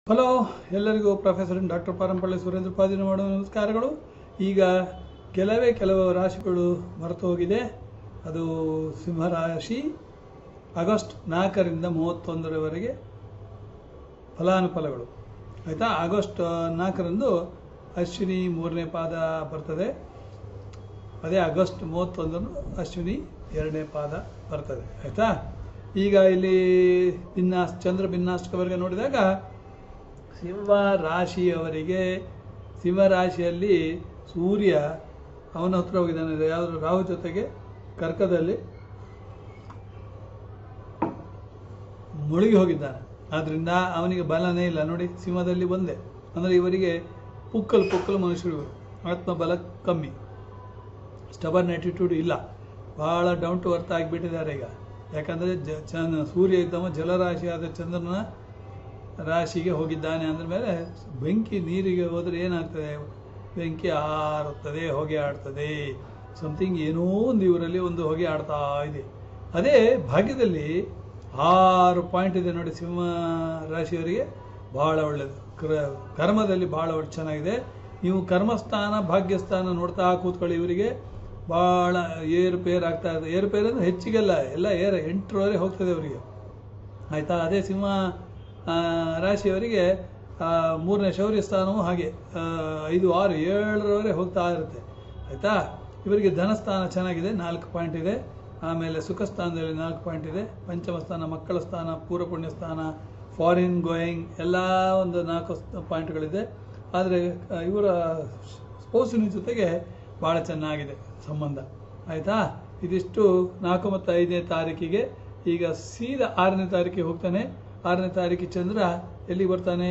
hello ಎಲ್ಲರಿಗೂ professor doctor Parampalli Surendra ಪಾದಿನ ಮಾಡುವ ನಮಸ್ಕಾರಗಳು ಈಗ ಕೆಲವೇ ಕೆಲವು ರಾಶಿಗಳು ಮರೆತು ಹೋಗಿದೆ ಅದು ಸಿಂಹರಾಶಿ ಆಗಸ್ಟ್ ನಾಲ್ಕರಿಂದ ಮೂವತ್ತೊಂದರವರೆಗೆ ಫಲಾನುಫಲಗಳು ಆಯಿತಾ ಆಗಸ್ಟ್ ನಾಲ್ಕರಂದು ಅಶ್ವಿನಿ ಮೂರನೇ ಪಾದ ಬರ್ತದೆ ಅದೇ ಆಗಸ್ಟ್ ಮೂವತ್ತೊಂದರಂದು ಅಶ್ವಿನಿ ಎರಡನೇ ಪಾದ ಬರ್ತದೆ ಆಯಿತಾ ಈಗ ಇಲ್ಲಿ ಭಿನ್ನಾಸ್ ಚಂದ್ರ ಭಿನ್ನಾಷ್ಟಕವರೆಗೆ ನೋಡಿದಾಗ ಸಿಂಹ ರಾಶಿಯವರಿಗೆ ಸಿಂಹ ರಾಶಿಯಲ್ಲಿ ಸೂರ್ಯ ಅವನ ಹತ್ರ ಹೋಗಿದ್ದಾನೆ ಯಾವುದು ರಾಹು ಜೊತೆಗೆ ಕರ್ಕದಲ್ಲಿ ಮುಳುಗಿ ಹೋಗಿದ್ದಾನೆ ಆದ್ರಿಂದ ಅವನಿಗೆ ಬಲನೇ ಇಲ್ಲ ನೋಡಿ ಸಿಂಹದಲ್ಲಿ ಒಂದೇ ಅಂದರೆ ಇವರಿಗೆ ಪುಕ್ಕಲ್ ಪುಕ್ಕಲ್ ಮನುಷ್ಯರು ಇವರು ಆತ್ಮಬಲ ಕಮ್ಮಿ ಸ್ಟಬರ್ನ್ ಆಟಿಟ್ಯೂಡ್ ಇಲ್ಲ ಬಹಳ ಡೌನ್ ಟು ಅರ್ಥ ಆಗಿಬಿಟ್ಟಿದ್ದಾರೆ ಈಗ ಯಾಕಂದರೆ ಜ ಚಂದ್ರ ಸೂರ್ಯ ಇದ್ದವ ಜಲರಾಶಿಯಾದ ಚಂದ್ರನ ರಾಶಿಗೆ ಹೋಗಿದ್ದಾನೆ ಅಂದ್ರ ಮೇಲೆ ಬೆಂಕಿ ನೀರಿಗೆ ಹೋದರೆ ಏನಾಗ್ತದೆ ಬೆಂಕಿ ಹಾರುತ್ತದೆ ಹೊಗೆ ಆಡ್ತದೆ ಸಮಥಿಂಗ್ ಏನೋ ಒಂದು ಇವರಲ್ಲಿ ಒಂದು ಹೊಗೆ ಆಡ್ತಾ ಇದೆ ಅದೇ ಭಾಗ್ಯದಲ್ಲಿ ಆರು ಪಾಯಿಂಟ್ ಇದೆ ನೋಡಿ ಸಿಂಹ ರಾಶಿಯವರಿಗೆ ಬಹಳ ಒಳ್ಳೆಯದು ಕ್ರ ಕರ್ಮದಲ್ಲಿ ಬಹಳ ಒಳ್ಳೆ ಚೆನ್ನಾಗಿದೆ ನೀವು ಕರ್ಮಸ್ಥಾನ ಭಾಗ್ಯಸ್ಥಾನ ನೋಡ್ತಾ ಕೂತ್ಕೊಳ್ಳಿ ಇವರಿಗೆ ಭಾಳ ಏರುಪೇರು ಆಗ್ತಾ ಇದೆ ಏರುಪೇರು ಅಂದರೆ ಹೆಚ್ಚಿಗೆಲ್ಲ ಎಲ್ಲ ಏರ್ ಎಂಟರವರೆಗೆ ಹೋಗ್ತದೆ ಅವರಿಗೆ ಆಯಿತಾ ಅದೇ ಸಿಂಹ ಆ, ರಾಶಿಯವರಿಗೆ ಆ, ಮೂರನೇ ಶೌರ್ಯ ಸ್ಥಾನವೂ ಹಾಗೆ ಆ, ಐದು ಆರು ಏಳರವರೆಗೆ ಹೋಗ್ತಾ ಇರುತ್ತೆ ಆಯಿತಾ ಇವರಿಗೆ ಧನಸ್ಥಾನ ಚೆನ್ನಾಗಿದೆ ನಾಲ್ಕು ಪಾಯಿಂಟ್ ಇದೆ ಆಮೇಲೆ ಸುಖ ಸ್ಥಾನದಲ್ಲಿ ನಾಲ್ಕು ಪಾಯಿಂಟ್ ಇದೆ ಪಂಚಮ ಸ್ಥಾನ ಮಕ್ಕಳ ಸ್ಥಾನ ಪೂರ್ವ ಪುಣ್ಯ ಸ್ಥಾನ ಫಾರಿನ್ ಗೋಯಿಂಗ್ ಎಲ್ಲ ಒಂದು ನಾಲ್ಕು ಸ್- ಪಾಯಿಂಟ್ಗಳಿದೆ ಆದರೆ ಇವರ ಸ್ಪೋಸಿನ ಜೊತೆಗೆ ಭಾಳ ಚೆನ್ನಾಗಿದೆ ಸಂಬಂಧ ಆಯಿತಾ ಇದಿಷ್ಟು ನಾಲ್ಕು ಮತ್ತು ಐದನೇ ತಾರೀಕಿಗೆ ಈಗ ಸೀದಾ ಆರನೇ ತಾರೀಕಿಗೆ ಹೋಗ್ತಾನೆ ಆರನೇ ತಾರೀಕಿಗೆ ಚಂದ್ರ ಎಲ್ಲಿ ಬರ್ತಾನೆ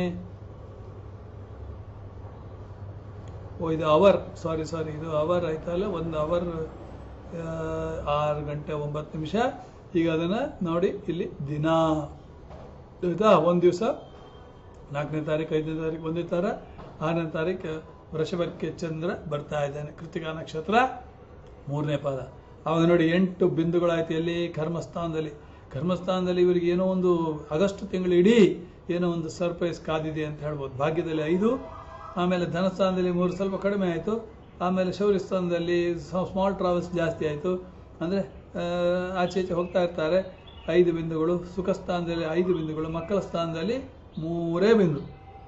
ಓ ಇದು ಅವರ್ ಸಾರಿ ಸಾರಿ ಇದು ಅವರ್ ಆಯ್ತಲ್ಲ ಒಂದು ಅವರ್ ಆರು ಗಂಟೆ ಒಂಬತ್ತು ನಿಮಿಷ ಈಗ ಅದನ್ನು ನೋಡಿ ಇಲ್ಲಿ ದಿನ ಆಯ್ತಾ ಒಂದು ದಿವಸ ನಾಲ್ಕನೇ ತಾರೀಕು ಐದನೇ ತಾರೀಕು ಒಂದೇ ಥರ ಆರನೇ ತಾರೀಕು ವೃಷಭಕ್ಕೆ ಚಂದ್ರ ಬರ್ತಾ ಇದ್ದಾನೆ ಕೃತಿಕಾ ನಕ್ಷತ್ರ ಮೂರನೇ ಪಾದ ಅವಾಗ ನೋಡಿ ಎಂಟು ಬಿಂದುಗಳಾಯ್ತು ಎಲ್ಲಿ ಕರ್ಮಸ್ಥಾನದಲ್ಲಿ ಕರ್ಮಸ್ಥಾನದಲ್ಲಿ ಇವರಿಗೆ ಏನೋ ಒಂದು ಆಗಸ್ಟ್ ತಿಂಗಳು ಇಡೀ ಏನೋ ಒಂದು ಸರ್ಪ್ರೈಸ್ ಕಾದಿದೆ ಅಂತ ಹೇಳ್ಬೋದು ಭಾಗ್ಯದಲ್ಲಿ ಐದು ಆಮೇಲೆ ಧನಸ್ಥಾನದಲ್ಲಿ ಮೂರು ಸ್ವಲ್ಪ ಕಡಿಮೆ ಆಯಿತು ಆಮೇಲೆ ಶೌರ್ಯ ಸ್ಥಾನದಲ್ಲಿ ಸ್ಮಾಲ್ ಟ್ರಾವೆಲ್ಸ್ ಜಾಸ್ತಿ ಆಯಿತು ಅಂದರೆ ಆಚೆ ಈಚೆ ಹೋಗ್ತಾ ಇರ್ತಾರೆ ಐದು ಬಿಂದುಗಳು ಸುಖ ಸ್ಥಾನದಲ್ಲಿ ಐದು ಬಿಂದುಗಳು ಮಕ್ಕಳ ಸ್ಥಾನದಲ್ಲಿ ಮೂರೇ ಬಿಂದು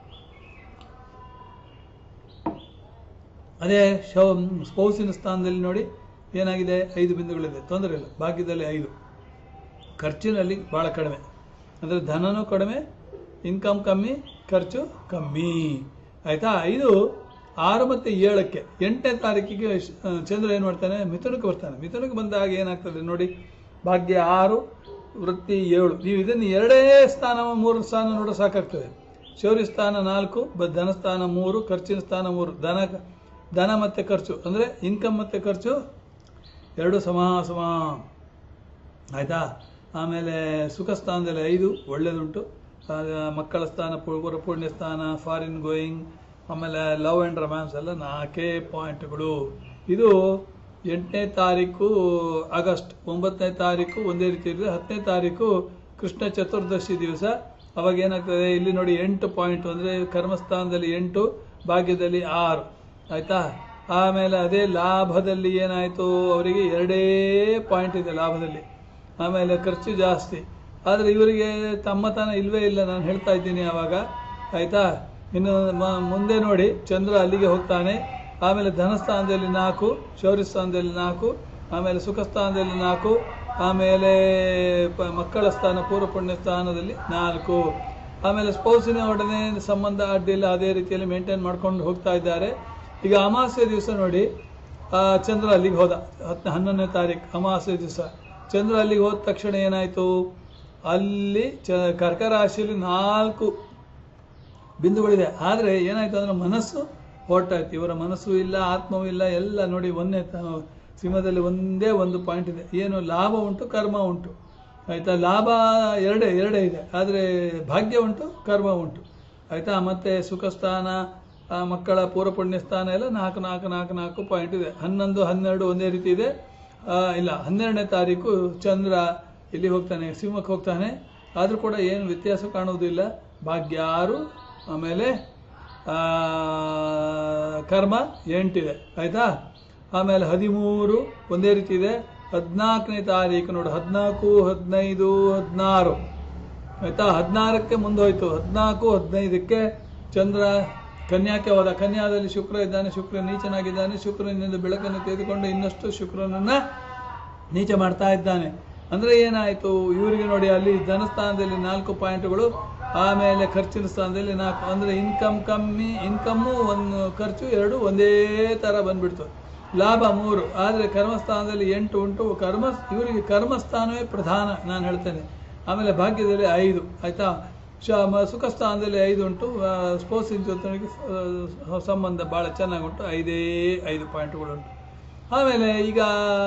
ಅದೇ ಶವ ಸ್ಪೌಸಿನ ಸ್ಥಾನದಲ್ಲಿ ನೋಡಿ ಏನಾಗಿದೆ ಐದು ಬಿಂದುಗಳಿದೆ ತೊಂದರೆ ಇಲ್ಲ ಭಾಗ್ಯದಲ್ಲಿ ಐದು ಖರ್ಚಿನಲ್ಲಿ ಭಾಳ ಕಡಿಮೆ ಅಂದರೆ ಧನನೂ ಕಡಿಮೆ ಇನ್ಕಮ್ ಕಮ್ಮಿ ಖರ್ಚು ಕಮ್ಮಿ ಆಯಿತಾ ಐದು ಆರು ಮತ್ತು ಏಳಕ್ಕೆ ಎಂಟನೇ ತಾರೀಕಿಗೆ ಶ್- ಆ, ಚಂದ್ರ ಏನು ಮಾಡ್ತಾನೆ ಮಿಥುನಕ್ಕೆ ಬರ್ತಾನೆ ಮಿಥುನಕ್ಕೆ ಬಂದಾಗ ಏನಾಗ್ತದೆ ನೋಡಿ ಭಾಗ್ಯ ಆರು ವೃತ್ತಿ ಏಳು ನೀವು ಇದನ್ನು ಎರಡೇ ಸ್ಥಾನ ಮೂರು ಸ್ಥಾನ ನೋಡೋ ಸಾಕಾಗ್ತದೆ ಶೌರ್ಯ ಸ್ಥಾನ ನಾಲ್ಕು ಬ ಧನಸ್ಥಾನ ಮೂರು ಖರ್ಚಿನ ಸ್ಥಾನ ಮೂರು ಧನ ಧನ ಮತ್ತು ಖರ್ಚು ಅಂದರೆ ಇನ್ಕಮ್ ಮತ್ತು ಖರ್ಚು ಎರಡು ಸಮ ಸಮ ಆಯಿತಾ ಆಮೇಲೆ ಸುಖ ಸ್ಥಾನದಲ್ಲಿ ಐದು ಒಳ್ಳೆಯದುಂಟು ಆ, ಮಕ್ಕಳ ಸ್ಥಾನ ಪೂರ್ವ ಪುಣ್ಯ ಸ್ಥಾನ ಫಾರಿನ್ ಗೋಯಿಂಗ್ ಆಮೇಲೆ ಲವ್ ಆ್ಯಂಡ್ ರೊಮ್ಯಾನ್ಸ್ ಎಲ್ಲ ನಾಲ್ಕೇ ಪಾಯಿಂಟ್ಗಳು ಇದು ಎಂಟನೇ ತಾರೀಕು ಆಗಸ್ಟ್ ಒಂಬತ್ತನೇ ತಾರೀಕು ಒಂದೇ ರೀತಿ ಇರುತ್ತೆ ಹತ್ತನೇ ತಾರೀಕು ಕೃಷ್ಣ ಚತುರ್ದಶಿ ದಿವಸ ಅವಾಗ ಏನಾಗ್ತದೆ ಇಲ್ಲಿ ನೋಡಿ ಎಂಟು ಪಾಯಿಂಟ್ ಅಂದರೆ ಕರ್ಮಸ್ಥಾನದಲ್ಲಿ ಎಂಟು ಭಾಗ್ಯದಲ್ಲಿ ಆರು ಆಯಿತಾ ಆಮೇಲೆ ಅದೇ ಲಾಭದಲ್ಲಿ ಏನಾಯಿತು ಅವರಿಗೆ ಎರಡೇ ಪಾಯಿಂಟ್ ಇದೆ ಲಾಭದಲ್ಲಿ ಆಮೇಲೆ ಖರ್ಚು ಜಾಸ್ತಿ ಆದರೆ ಇವರಿಗೆ ತಮ್ಮತನ ಇಲ್ವೇ ಇಲ್ಲ ನಾನು ಹೇಳ್ತಾ ಇದ್ದೀನಿ ಆವಾಗ ಆಯಿತಾ ಇನ್ನು ಮ- ಮುಂದೆ ನೋಡಿ ಚಂದ್ರ ಅಲ್ಲಿಗೆ ಹೋಗ್ತಾನೆ ಆಮೇಲೆ ಧನಸ್ಥಾನದಲ್ಲಿ ನಾಲ್ಕು ಶೌರ್ಯ ಸ್ಥಾನದಲ್ಲಿ ನಾಲ್ಕು ಆಮೇಲೆ ಸುಖ ಸ್ಥಾನದಲ್ಲಿ ನಾಲ್ಕು ಆಮೇಲೆ ಪ- ಮಕ್ಕಳ ಸ್ಥಾನ ಪೂರ್ವ ಪುಣ್ಯ ಸ್ಥಾನದಲ್ಲಿ ನಾಲ್ಕು ಆಮೇಲೆ ಸ್ಪೌಸಿನ ಒಡನೆ ಸಂಬಂಧ ಅಡ್ಡಿಲ್ಲ ಅದೇ ರೀತಿಯಲ್ಲಿ ಮೇಂಟೈನ್ ಮಾಡ್ಕೊಂಡು ಹೋಗ್ತಾ ಇದ್ದಾರೆ ಈಗ ಅಮಾವಾಸ್ಯೆ ದಿವಸ ನೋಡಿ ಆ, ಚಂದ್ರ ಅಲ್ಲಿಗೆ ಹೋದ ಹತ್ತು ಹನ್ನೊಂದನೇ ತಾರೀಕು ಅಮಾವಾಸ್ಯೆ ದಿವಸ ಚಂದ್ರ ಅಲ್ಲಿಗೆ ಹೋದ ತಕ್ಷಣ ಏನಾಯಿತು ಅಲ್ಲಿ ಚ ಕರ್ಕ ರಾಶಿಯಲ್ಲಿ ನಾಲ್ಕು ಬಿಂದುಗಳಿದೆ ಆದರೆ ಏನಾಯ್ತು ಅಂದ್ರೆ ಮನಸ್ಸು ಹೊರಟಾಯ್ತು ಇವರ ಮನಸ್ಸು ಇಲ್ಲ ಆತ್ಮವೂ ಇಲ್ಲ ಎಲ್ಲ ನೋಡಿ ಒಂದೇ ತ- ಸಿಂಹದಲ್ಲಿ ಒಂದೇ ಒಂದು ಪಾಯಿಂಟ್ ಇದೆ ಏನು ಲಾಭ ಉಂಟು ಕರ್ಮ ಉಂಟು ಆಯಿತಾ ಲಾಭ ಎರಡೇ ಎರಡೇ ಇದೆ ಆದರೆ ಭಾಗ್ಯ ಉಂಟು ಕರ್ಮ ಉಂಟು ಆಯಿತಾ ಮತ್ತು ಸುಖ ಸ್ಥಾನ ಆ, ಮಕ್ಕಳ ಪೂರ್ವ ಪುಣ್ಯ ಸ್ಥಾನ ಎಲ್ಲ ನಾಲ್ಕು ನಾಲ್ಕು ನಾಲ್ಕು ನಾಲ್ಕು ಪಾಯಿಂಟ್ ಇದೆ ಹನ್ನೊಂದು ಹನ್ನೆರಡು ಒಂದೇ ರೀತಿ ಇದೆ ಆ, ಇಲ್ಲ ಹನ್ನೆರಡನೇ ತಾರೀಕು ಚಂದ್ರ ಇಲ್ಲಿ ಹೋಗ್ತಾನೆ ಸಿಂಹಕ್ಕೆ ಹೋಗ್ತಾನೆ ಆದರೂ ಕೂಡ ಏನು ವ್ಯತ್ಯಾಸ ಕಾಣುವುದಿಲ್ಲ ಭಾಗ್ಯ ಆರು ಆಮೇಲೆ ಆ, ಕರ್ಮ ಎಂಟಿದೆ ಆಯ್ತಾ ಆಮೇಲೆ ಹದಿಮೂರು ಒಂದೇ ರೀತಿ ಇದೆ ಹದಿನಾಲ್ಕನೇ ತಾರೀಕು ನೋಡು ಹದಿನಾಲ್ಕು ಹದಿನೈದು ಹದಿನಾರು ಆಯ್ತಾ ಹದಿನಾರಕ್ಕೆ ಮುಂದೋಯ್ತು ಹದಿನಾಲ್ಕು ಹದಿನೈದಕ್ಕೆ ಚಂದ್ರ ಕನ್ಯಾಕ್ಕೆ ಹೋದ ಕನ್ಯಾದಲ್ಲಿ ಶುಕ್ರ ಇದ್ದಾನೆ ಶುಕ್ರ ನೀಚನಾಗಿದ್ದಾನೆ ಶುಕ್ರನಿಂದ ಬೆಳಕನ್ನು ತೆಗೆದುಕೊಂಡು ಇನ್ನಷ್ಟು ಶುಕ್ರನನ್ನ ನೀಚ ಮಾಡ್ತಾ ಇದ್ದಾನೆ ಅಂದ್ರೆ ಏನಾಯ್ತು ಇವರಿಗೆ ನೋಡಿ ಅಲ್ಲಿ ಧನಸ್ಥಾನದಲ್ಲಿ ನಾಲ್ಕು ಪಾಯಿಂಟ್ಗಳು ಆಮೇಲೆ ಖರ್ಚಿನ ಸ್ಥಾನದಲ್ಲಿ ನಾಲ್ಕು ಅಂದ್ರೆ ಇನ್ಕಮ್ ಕಮ್ಮಿ ಇನ್ಕಮ್ಮು ಒಂದು ಖರ್ಚು ಎರಡು ಒಂದೇ ತರ ಬಂದ್ಬಿಡ್ತು ಲಾಭ ಮೂರು ಆದರೆ ಕರ್ಮಸ್ಥಾನದಲ್ಲಿ ಎಂಟು ಉಂಟು ಕರ್ಮ ಇವರಿಗೆ ಕರ್ಮಸ್ಥಾನವೇ ಪ್ರಧಾನ ನಾನು ಹೇಳ್ತೇನೆ ಆಮೇಲೆ ಭಾಗ್ಯದಲ್ಲಿ ಐದು ಆಯ್ತಾ ಶ ಮ- ಸುಖ ಸ್ಥಾನದಲ್ಲಿ ಐದು ಉಂಟು ಆ, ಸ್ಪೋರ್ಟ್ಸಿನ ಜೊತೆಗೆ ಆ, ಸಂಬಂಧ ಭಾಳ ಚೆನ್ನಾಗುಂಟು ಐದೇ ಐದು ಪಾಯಿಂಟ್ಗಳುಂಟು ಆಮೇಲೆ ಈಗ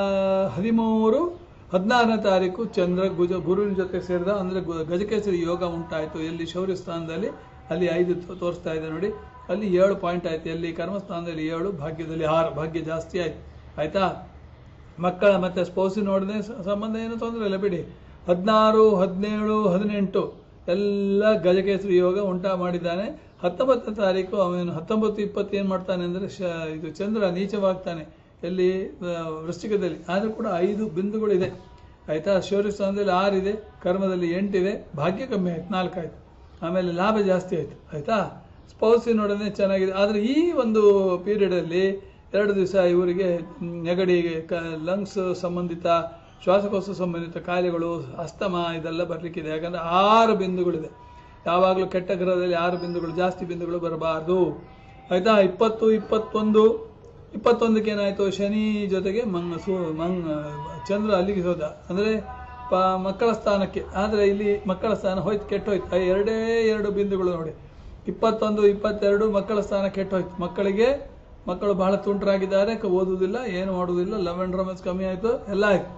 ಹದಿಮೂರು ಹದಿನಾರನೇ ತಾರೀಕು ಚಂದ್ರ ಗುಜ ಗುರುವಿನ ಜೊತೆ ಸೇರಿದ ಅಂದರೆ ಗು- ಗಜಕೇಸರಿ ಯೋಗ ಉಂಟಾಯಿತು ಎಲ್ಲಿ ಶೌರ್ಯ ಸ್ಥಾನದಲ್ಲಿ ಅಲ್ಲಿ ಐದು ತೋ- ತೋರಿಸ್ತಾ ಇದೆ ನೋಡಿ ಅಲ್ಲಿ ಏಳು ಪಾಯಿಂಟ್ ಆಯ್ತು ಎಲ್ಲಿ ಕರ್ಮಸ್ಥಾನದಲ್ಲಿ ಏಳು ಭಾಗ್ಯದಲ್ಲಿ ಆರು ಭಾಗ್ಯ ಜಾಸ್ತಿ ಆಯ್ತು ಆಯ್ತಾ ಮಕ್ಕಳ ಮತ್ತೆ ಸ್ಪೌಸಿ ನೋಡಿದ್ರೆ ಸ- ಸಂಬಂಧ ಏನು ತೊಂದರೆ ಇಲ್ಲ ಬಿಡಿ ಹದಿನಾರು ಹದಿನೇಳು ಹದಿನೆಂಟು ಎಲ್ಲ ಗಜಕೇಸರಿ ಯೋಗ ಉಂಟಾ ಮಾಡಿದ್ದಾನೆ ಹತ್ತೊಂಬತ್ತನೇ ತಾರೀಕು ಅವನು ಹತ್ತೊಂಬತ್ತು ಇಪ್ಪತ್ತು ಏನು ಮಾಡ್ತಾನೆ ಅಂದರೆ ಶ ಇದು ಚಂದ್ರ ನೀಚವಾಗ್ತಾನೆ ಎಲ್ಲಿ ಆ, ವೃಶ್ಚಿಕದಲ್ಲಿ ಆದರೂ ಕೂಡ ಐದು ಬಿಂದುಗಳಿದೆ ಆಯ್ತಾ ಶೌರ್ಯ ಸ್ಥಾನದಲ್ಲಿ ಆರಿದೆ ಕರ್ಮದಲ್ಲಿ ಎಂಟಿದೆ ಭಾಗ್ಯ ಕಮ್ಮಿ ಆಯ್ತು ನಾಲ್ಕು ಆಯ್ತು ಆಮೇಲೆ ಲಾಭ ಜಾಸ್ತಿ ಆಯ್ತು ಆಯ್ತಾ ಸ್ಪೌಸಿ ನೋಡೋದೇ ಚೆನ್ನಾಗಿದೆ ಆದರೆ ಈ ಒಂದು ಪೀರಿಯಡಲ್ಲಿ ಎರಡು ದಿವಸ ಇವರಿಗೆ ಮ್, ನೆಗಡಿ ಕ ಲಂಗ್ಸ್ ಸಂಬಂಧಿತ ಶ್ವಾಸಕೋಶ ಸಂಬಂಧಿತ ಕಾಯಿಲೆಗಳು ಅಸ್ತಮ ಇದೆಲ್ಲ ಬರಲಿಕ್ಕಿದೆ ಯಾಕಂದ್ರೆ ಆರು ಬಿಂದುಗಳಿದೆ ಯಾವಾಗಲೂ ಕೆಟ್ಟ ಗ್ರಹದಲ್ಲಿ ಆರು ಬಿಂದುಗಳು ಜಾಸ್ತಿ ಬಿಂದುಗಳು ಬರಬಾರ್ದು ಆಯ್ತಾ ಇಪ್ಪತ್ತು ಇಪ್ಪತ್ತೊಂದು ಇಪ್ಪತ್ತೊಂದಕ್ಕೆ ಏನಾಯಿತು ಶನಿ ಜೊತೆಗೆ ಮಂಗ ಸು ಮಂಗ ಚಂದ್ರ ಅಲ್ಲಿಗೆ ಹೋದ ಅಂದರೆ ಪ ಮಕ್ಕಳ ಸ್ಥಾನಕ್ಕೆ ಆದರೆ ಇಲ್ಲಿ ಮಕ್ಕಳ ಸ್ಥಾನ ಹೋಯ್ತು ಕೆಟ್ಟೋಯ್ತು ಆ ಎರಡೇ ಎರಡು ಬಿಂದುಗಳು ನೋಡಿ ಇಪ್ಪತ್ತೊಂದು ಇಪ್ಪತ್ತೆರಡು ಮಕ್ಕಳ ಸ್ಥಾನ ಕೆಟ್ಟೋಯ್ತು ಮಕ್ಕಳಿಗೆ ಮಕ್ಕಳು ಬಹಳ ತುಂಟರಾಗಿದ್ದಾರೆ ಕ- ಓದುವುದಿಲ್ಲ ಏನು ಮಾಡುವುದಿಲ್ಲ ಲವ್ ಅಂಡ್ ರೊಮೆನ್ಸ್ ಕಮ್ಮಿ ಆಯಿತು ಎಲ್ಲ ಆಯ್ತು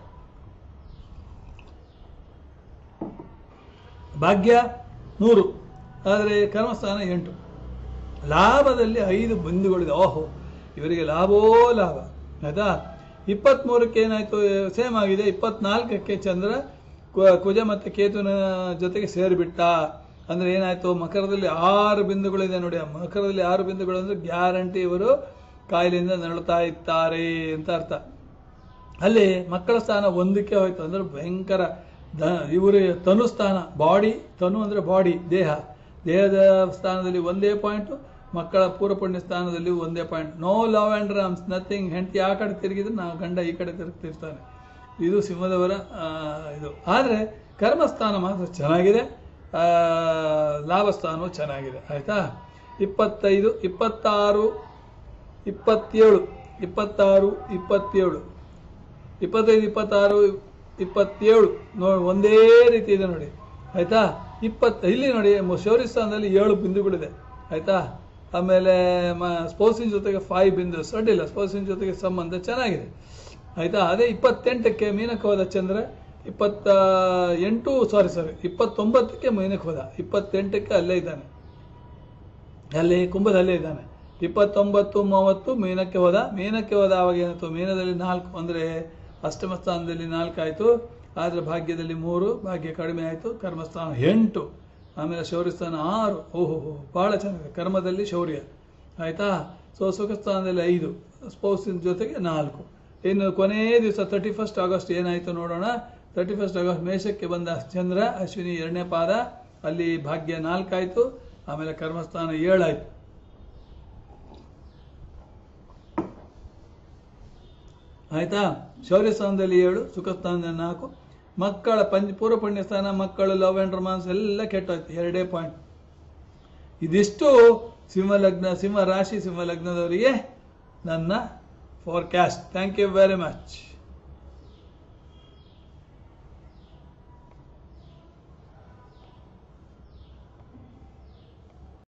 ಭಾಗ್ಯ ನೂರು ಆದರೆ ಕರ್ಮಸ್ಥಾನ ಎಂಟು ಲಾಭದಲ್ಲಿ ಐದು ಬಿಂದುಗಳಿದೆ ಓಹೋ ಇವರಿಗೆ ಲಾಭೋ ಲಾಭ ಆಯ್ತಾ ಇಪ್ಪತ್ತ್ಮೂರಕ್ಕೆ ಏನಾಯಿತು ಸೇಮ್ ಆಗಿದೆ ಇಪ್ಪತ್ನಾಲ್ಕಕ್ಕೆ ಚಂದ್ರ ಕು- ಕುಜ ಮತ್ತು ಕೇತುನ ಜೊತೆಗೆ ಸೇರಿಬಿಟ್ಟ ಅಂದ್ರೆ ಏನಾಯ್ತು ಮಕರದಲ್ಲಿ ಆರು ಬಿಂದುಗಳಿದೆ ನೋಡಿ ಆ ಮಕರದಲ್ಲಿ ಆರು ಬಿಂದುಗಳು ಅಂದ್ರೆ ಗ್ಯಾರಂಟಿ ಇವರು ಕಾಯಿಲೆಯಿಂದ ನರಳುತ್ತಾ ಇರ್ತಾರೆ ಅಂತ ಅರ್ಥ ಅಲ್ಲಿ ಮಕ್ಕಳ ಸ್ಥಾನ ಒಂದಕ್ಕೆ ಹೋಯ್ತು ಅಂದ್ರೆ ಭಯಂಕರ ದ ಇವರು ತನು ಸ್ಥಾನ ಬಾಡಿ ತನು ಅಂದ್ರೆ ಬಾಡಿ ದೇಹ ದೇಹದ ಸ್ಥಾನದಲ್ಲಿ ಒಂದೇ ಪಾಯಿಂಟ್ ಮಕ್ಕಳ ಪೂರ್ವ ಪುಣ್ಯ ಸ್ಥಾನದಲ್ಲಿ ಒಂದೇ point no love and romance nothing ಹೆಂಡತಿ ಆ ಕಡೆ ತಿರುಗಿದ್ರೆ ನಾವು ಗಂಡ ಈ ಕಡೆ ತಿರುಗ್ತಿರ್ತಾನೆ ಇದು ಸಿಂಹದವರ ಆ, ಇದು ಆದರೆ ಕರ್ಮಸ್ಥಾನ ಮಾತ್ರ ಚೆನ್ನಾಗಿದೆ ಆ, ಲಾಭಸ್ಥಾನವು ಚೆನ್ನಾಗಿದೆ ಆಯ್ತಾ ಇಪ್ಪತ್ತೈದು ಇಪ್ಪತ್ತಾರು ಇಪ್ಪತ್ತೇಳು ಇಪ್ಪತ್ತಾರು ಇಪ್ಪತ್ತೇಳು ಇಪ್ಪತ್ತೈದು ಇಪ್ಪತ್ತಾರು ಇಪ್ಪತ್ತೇಳು ನೋಡಿ ಒಂದೇ ರೀತಿ ಇದೆ ನೋಡಿ ಆಯ್ತಾ ಇಪ್ಪತ್ತ ಇಲ್ಲಿ ನೋಡಿ ಮ- ಶೌರ್ಯ ಸ್ಥಾನದಲ್ಲಿ ಏಳು ಬಿಂದುಗಳಿದೆ ಆಯ್ತಾ ಆಮೇಲೆ ಮ ಸ್ಪೋರ್ಟ್ಸಿನ ಜೊತೆಗೆ ಫೈವ್ ಬಿಂದು ಅಡ್ಡಿಲ್ಲ ಸ್ಪೋರ್ಟ್ಸಿನ ಜೊತೆಗೆ ಸಂಬಂಧ ಚೆನ್ನಾಗಿದೆ ಆಯ್ತಾ ಅದೇ ಇಪ್ಪತ್ತೆಂಟಕ್ಕೆ ಮೀನಕ್ಕೆ ಹೋದ ಚಂದ್ರ ಇಪ್ಪತ್ತ ಎಂಟು ಸಾರಿ ಸಾರಿ ಇಪ್ಪತ್ತೊಂಬತ್ತಕ್ಕೆ ಮೀನಕ್ಕೆ ಹೋದ ಇಪ್ಪತ್ತೆಂಟಕ್ಕೆ ಅಲ್ಲೇ ಇದ್ದಾನೆ ಅಲ್ಲಿ ಕುಂಭದಲ್ಲೇ ಇದ್ದಾನೆ ಇಪ್ಪತ್ತೊಂಬತ್ತು ಮೂವತ್ತು ಮೀನಕ್ಕೆ ಹೋದ ಮೀನಕ್ಕೆ ಹೋದ ಆವಾಗ ಏನಾಯ್ತು ಮೀನದಲ್ಲಿ ನಾಲ್ಕು ಅಂದರೆ ಅಷ್ಟಮ ಸ್ಥಾನದಲ್ಲಿ ನಾಲ್ಕು ಆಯಿತು ಆದರೆ ಭಾಗ್ಯದಲ್ಲಿ ಮೂರು ಭಾಗ್ಯ ಕಡಿಮೆ ಆಯಿತು ಕರ್ಮಸ್ಥಾನ ಎಂಟು ಆಮೇಲೆ ಶೌರ್ಯ ಸ್ಥಾನ ಆರು ಓಹೋ ಭಾಳ ಚೆನ್ನಾಗಿದೆ ಕರ್ಮದಲ್ಲಿ ಶೌರ್ಯ ಆಯಿತಾ ಸೊ ಸುಖ ಸ್ಥಾನದಲ್ಲಿ ಐದು ಸ್ಪೌಸಿನ ಜೊತೆಗೆ ನಾಲ್ಕು ಇನ್ನು ಕೊನೆಯ ದಿವಸ ತರ್ಟಿ ಫಸ್ಟ್ ಆಗಸ್ಟ್ ಏನಾಯಿತು ನೋಡೋಣ ತರ್ಟಿ ಫಸ್ಟ್ ಆಗಸ್ಟ್ ಮೇಷಕ್ಕೆ ಬಂದ ಚಂದ್ರ ಅಶ್ವಿನಿ ಎರಡನೇ ಪಾದ ಅಲ್ಲಿ ಭಾಗ್ಯ ನಾಲ್ಕಾಯಿತು ಆಮೇಲೆ ಕರ್ಮಸ್ಥಾನ ಏಳಾಯ್ತು ಆಯ್ತಾ ಶೌರ್ಯ ಸ್ಥಾನದಲ್ಲಿ ಏಳು ಸುಖ ಸ್ಥಾನದಲ್ಲಿ ನಾಲ್ಕು ಮಕ್ಕಳ ಪಂಚ ಪೂರ್ವ ಪುಣ್ಯ ಸ್ಥಾನ ಮಕ್ಕಳು ಲವ್ ಅಂಡ್ ರೊಮಾನ್ಸ್ ಎಲ್ಲ ಕೆಟ್ಟೋಯ್ತು ಎರಡೇ ಪಾಯಿಂಟ್ ಇದಿಷ್ಟು ಸಿಂಹ ಲಗ್ನ ಸಿಂಹ ರಾಶಿ ಸಿಂಹ ಲಗ್ನದವರಿಗೆ ನನ್ನ forecast thank you very much